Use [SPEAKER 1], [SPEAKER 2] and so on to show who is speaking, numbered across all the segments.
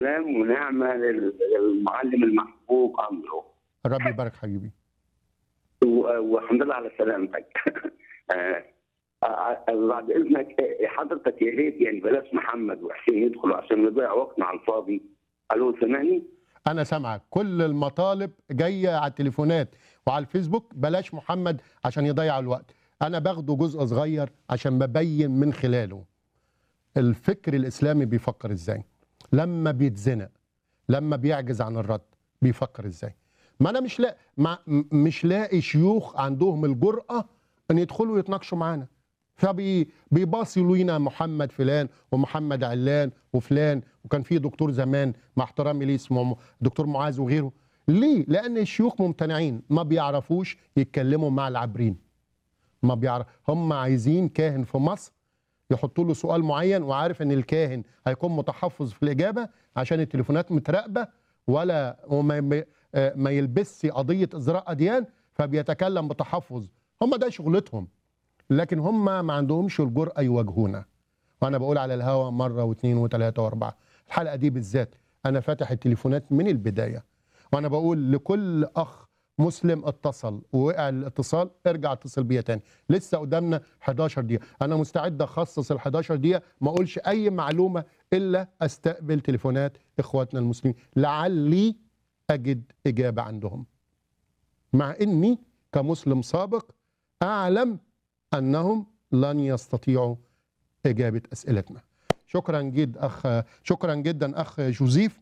[SPEAKER 1] سلام ونعمه لل- للمعلم المحبوب عمرو
[SPEAKER 2] ربي يبارك حبيبي
[SPEAKER 1] و- والحمد لله على سلامتك آه، آه، آه، بعد اذنك آه، حضرتك يا ريت يعني بلاش محمد وحسين يدخلوا عشان نضيع وقتنا على الفاضي الو سامعني؟
[SPEAKER 2] انا سامعك كل المطالب جايه على التليفونات وعلى الفيسبوك بلاش محمد عشان يضيع الوقت انا باخده جزء صغير عشان ببين من خلاله الفكر الاسلامي بيفكر ازاي لما بيتزنق لما بيعجز عن الرد بيفكر ازاي ما انا مش لا ما م- مش لاقي شيوخ عندهم الجرأة ان يدخلوا يتناقشوا معانا فبيباصوا لينا محمد فلان ومحمد علان وفلان وكان في دكتور زمان مع احترامي ليه اسمه م- دكتور معاذ وغيره ليه؟ لان الشيوخ ممتنعين ما بيعرفوش يتكلموا مع العابرين ما بيعرف هم عايزين كاهن في مصر يحطوا له سؤال معين وعارف ان الكاهن هيكون متحفظ في الاجابه عشان التليفونات متراقبه ولا وما ما- آه، ما يلبسش قضيه ازراء اديان فبيتكلم بتحفظ هم ده شغلتهم لكن هم ما عندهمش الجرأه يواجهونا وانا بقول على الهوا مره واثنين وثلاثه واربعه الحلقه دي بالذات انا فاتح التليفونات من البدايه وانا بقول لكل اخ مسلم اتصل ووقع الاتصال ارجع اتصل بيا تاني لسه قدامنا 11 دقيقه انا مستعد اخصص ال 11 دقيقه ما اقولش اي معلومه الا استقبل تليفونات اخواتنا المسلمين لعلي اجد اجابه عندهم مع اني كمسلم سابق اعلم انهم لن يستطيعوا اجابه اسئلتنا شكرا جد اخ شكرا جدا اخ جوزيف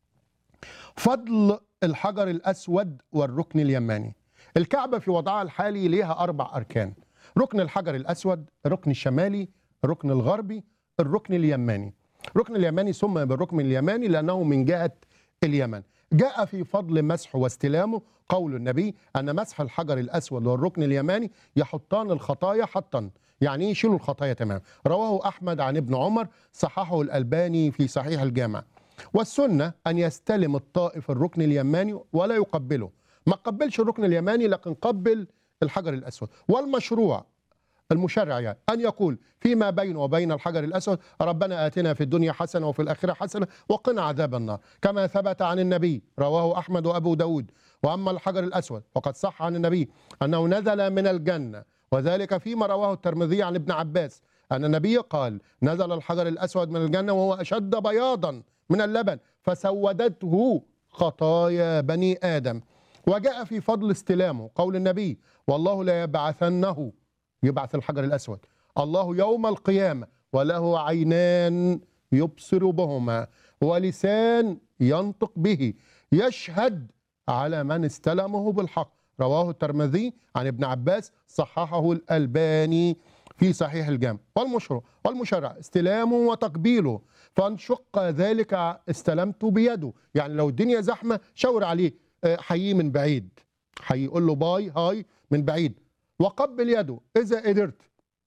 [SPEAKER 2] فضل الحجر الاسود والركن اليماني الكعبه في وضعها الحالي ليها اربع اركان ركن الحجر الاسود الركن الشمالي الركن الغربي الركن اليماني الركن اليماني سمي بالركن اليماني لانه من جهه اليمن جاء في فضل مسحه واستلامه قول النبي ان مسح الحجر الاسود والركن اليماني يحطان الخطايا حطا يعني ايه يشيلوا الخطايا تمام رواه احمد عن ابن عمر صححه الالباني في صحيح الجامع والسنه ان يستلم الطائف الركن اليماني ولا يقبله ما قبلش الركن اليماني لكن قبل الحجر الاسود والمشروع المشرع يعني أن يقول فيما بينه وبين الحجر الأسود ربنا آتنا في الدنيا حسنة وفي الآخرة حسنة وقنا عذاب النار كما ثبت عن النبي رواه أحمد وأبو داود وأما الحجر الأسود فقد صح عن النبي أنه نزل من الجنة وذلك فيما رواه الترمذي عن ابن عباس أن النبي قال نزل الحجر الأسود من الجنة وهو أشد بياضا من اللبن فسودته خطايا بني آدم وجاء في فضل استلامه قول النبي والله لا يبعثنه يبعث الحجر الأسود الله يوم القيامة وله عينان يبصر بهما ولسان ينطق به يشهد على من استلمه بالحق رواه الترمذي عن ابن عباس صححه الألباني في صحيح الجامع والمشروع والمشرع استلامه وتقبيله فانشق ذلك استلمت بيده يعني لو الدنيا زحمة شاور عليه آه، حييه من بعيد هيقول له باي هاي من بعيد وقبل يده إذا قدرت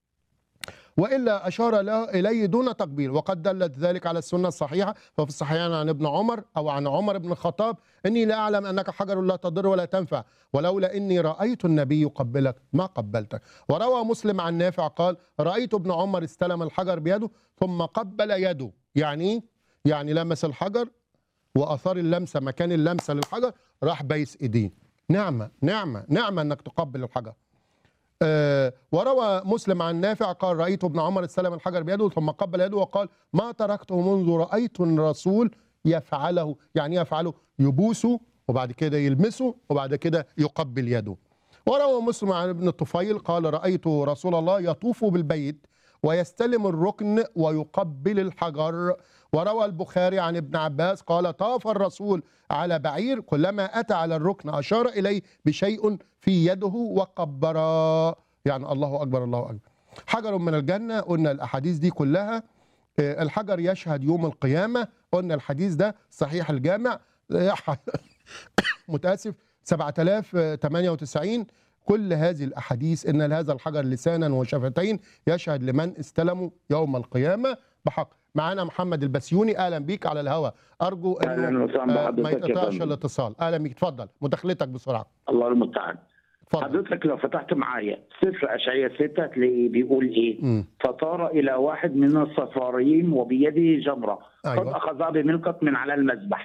[SPEAKER 2] وإلا أشار له إليه دون تقبيل وقد دلت ذلك على السنة الصحيحة ففي الصحيحين عن ابن عمر أو عن عمر بن الخطاب إني لا أعلم أنك حجر لا تضر ولا تنفع ولولا إني رأيت النبي يقبلك ما قبلتك وروى مسلم عن نافع قال رأيت ابن عمر استلم الحجر بيده ثم قبل يده يعني إيه؟ يعني لمس الحجر وأثار اللمسة مكان اللمسة للحجر راح بايس إيديه نعمة نعمة نعمة أنك تقبل الحجر آه، وروى مسلم عن نافع قال رأيت ابن عمر استلم الحجر بيده ثم قبل يده وقال ما تركته منذ رأيت الرسول يفعله يعني يفعله يبوسه وبعد كده يلمسه وبعد كده يقبل يده وروى مسلم عن ابن الطفيل قال رأيت رسول الله يطوف بالبيت ويستلم الركن ويقبل الحجر وروى البخاري عن ابن عباس قال طاف الرسول على بعير كلما أتى على الركن أشار إليه بشيء في يده وقبرا يعني الله أكبر الله أكبر حجر من الجنة قلنا الأحاديث دي كلها آه، الحجر يشهد يوم القيامة قلنا الحديث ده صحيح الجامع آه، متأسف 7098 كل هذه الأحاديث إن لهذا الحجر لسانا وشفتين يشهد لمن استلموا يوم القيامة بحق معانا محمد البسيوني أهلا بيك على الهواء أرجو
[SPEAKER 1] اهلا
[SPEAKER 2] أنه
[SPEAKER 1] وسهلا
[SPEAKER 2] آه، ما
[SPEAKER 1] بحضرتك يا
[SPEAKER 2] يتقطعش
[SPEAKER 1] فندم
[SPEAKER 2] الاتصال أهلا بيك اتفضل مداخلتك بسرعة
[SPEAKER 1] الله المستعان
[SPEAKER 2] اتفضل
[SPEAKER 3] حضرتك لو فتحت معايا سفر اشعياء 6 هتلاقيه بيقول ايه؟
[SPEAKER 2] مم.
[SPEAKER 3] فطار الى واحد من الصفاريين وبيده جمره
[SPEAKER 2] أيوة.
[SPEAKER 3] قد اخذها بملقط من على المذبح